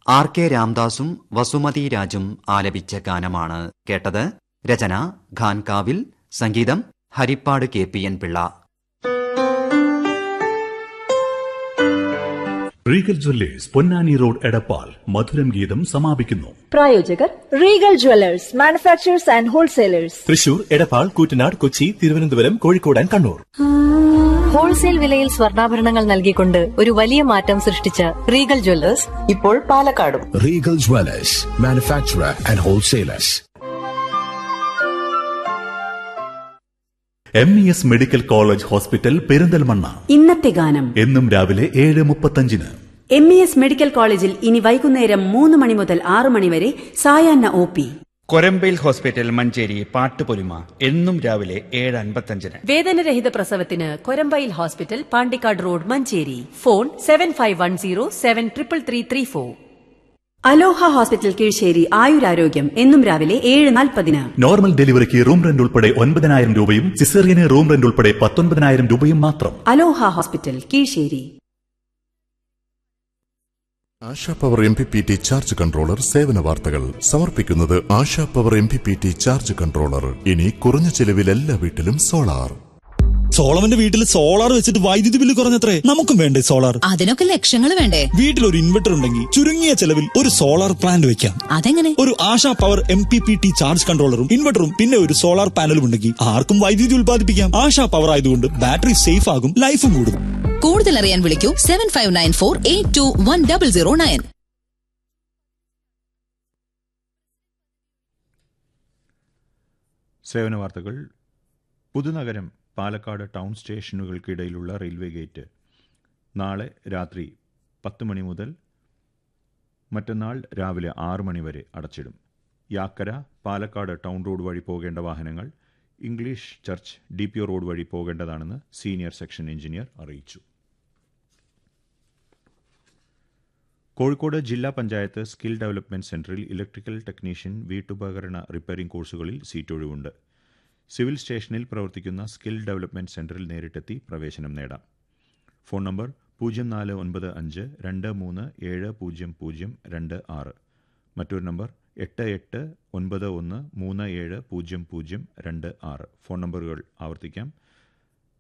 R K രാംദാസും വസുമതി രാജും ആലപിച്ച ഗാനമാണ് കേട്ടത് രചന ഖാൻകാവിൽ സംഗീതം Harippad K P N Pillai Regal Jewellers Ponnani road Edappal മധുരം ഗീതം സമാപിക്കുന്നു പ്രായോജകർ Regal Jewellers manufacturers and wholesalers Thrissur Edappal Koottanad Kochi Thiruvananthapuram Kozhikode and Kannur wholesale വിലയിൽ സ്വർണ്ണാഭരണങ്ങൾ നൽകിക്കൊണ്ട് ഒരു വലിയ മാറ്റം സൃഷ്ടിച്ച റീഗൽ ജ്വല്ലേഴ്സ് ഇപ്പോൾ പാലക്കാടും Regal Dwellers, manufacturer and wholesalers. M E S medical college hospital Perinthalmanna ഇന്നത്തെ ഗാനം എന്നും രാവിലെ ഏഴ് മുപ്പത്തഞ്ചിന് എം ഇ എസ് മെഡിക്കൽ കോളേജിൽ ഇനി വൈകുന്നേരം മൂന്ന് മണി മുതൽ ആറ് മണി വരെ സായാഹ്ന O P Korambayil hospital Manjeri Pattupolima എന്നും രാവിലെ ഏഴ് അൻപത്തഞ്ചിന് വേദനരഹിത പ്രസവത്തിന് Korambayil hospital Pandikkad road Manjeri phone seven five one zero seven triple three three four Aloha hospital Keezhissery ആയുരാരോഗ്യം എന്നും രാവിലെ ഏഴ് നാൽപ്പതിന് നോർമൽ ഡെലിവറിക്ക് റൂം റെന്റ് ഉൾപ്പെടെ ഒൻപതിനായിരം രൂപയും സിസേറിയന് റൂം റെന്റ് ഉൾപ്പെടെ പത്തൊൻപതിനായിരം രൂപയും മാത്രം Aloha hospital Keezhissery Asha power M P P T charge controller സേവന വാർത്തകൾ സമർപ്പിക്കുന്നത് Asha power M P P T charge controller ഇനി കുറഞ്ഞ ചെലവിൽ എല്ലാ വീട്ടിലും സോളാർ സോളവന്റെ വീട്ടിൽ സോളാർ വെച്ചിട്ട് വൈദ്യുതി ബില്ല് കുറഞ്ഞത്രേ നമുക്കും വേണ്ടേ സോളാർ അതിനൊക്കെ ലക്ഷങ്ങൾ വേണ്ടേ വീട്ടിൽ ഒരു ഇൻവെർട്ടർ ഉണ്ടെങ്കിൽ ചുരുങ്ങിയ ചെലവിൽ ഒരു സോളാർ പ്ലാന്റ് വെക്കാം അതെങ്ങനെ ഒരു Asha power M P P T charge കൺട്രോളറും ഇൻവെർട്ടറും പിന്നെ ഒരു സോളാർ പാനലും ഉണ്ടെങ്കിൽ ആർക്കും വൈദ്യുതി ഉൽപ്പാദിപ്പിക്കാം ആശാ പവർ ആയതുകൊണ്ട് ബാറ്ററി സേഫ് ആകും ലൈഫും കൂടും കൂടുതൽ അറിയാൻ വിളിക്കൂ seven five nine four eight two one double zero nine സേവന വാർത്തകൾ പുതുനഗരം പാലക്കാട് ടൗൺ സ്റ്റേഷനുകൾക്കിടയിലുള്ള റെയിൽവേ ഗേറ്റ് നാളെ രാത്രി പത്ത് മണി മുതൽ മറ്റന്നാൾ രാവിലെ ആറ് മണി വരെ അടച്ചിടും യാക്കര പാലക്കാട് ടൗൺ റോഡ് വഴി പോകേണ്ട വാഹനങ്ങൾ English church D P O road വഴി പോകേണ്ടതാണെന്ന് സീനിയർ സെക്ഷൻ എഞ്ചിനീയർ അറിയിച്ചു കോഴിക്കോട് ജില്ലാ പഞ്ചായത്ത് സ്കിൽ ഡെവലപ്മെന്റ് സെന്ററിൽ ഇലക്ട്രിക്കൽ ടെക്നീഷ്യൻ വീട്ടുപകരണ റിപ്പയറിംഗ് കോഴ്സുകളിൽ സീറ്റ് ഒഴിവുണ്ട് സിവിൽ സ്റ്റേഷനിൽ പ്രവർത്തിക്കുന്ന സ്കിൽ ഡെവലപ്മെന്റ് സെന്ററിൽ നേരിട്ടെത്തി പ്രവേശനം നേടാം ഫോൺ നമ്പർ പൂജ്യം നാല് ഒൻപത് അഞ്ച് രണ്ട് മൂന്ന് ഏഴ് പൂജ്യം പൂജ്യം രണ്ട് ആറ് മറ്റൊരു നമ്പർ എട്ട് എട്ട് ഒൻപത് ഒന്ന് മൂന്ന് ഏഴ് പൂജ്യം പൂജ്യം രണ്ട് ആറ് ഫോൺ നമ്പറുകൾ ആവർത്തിക്കാം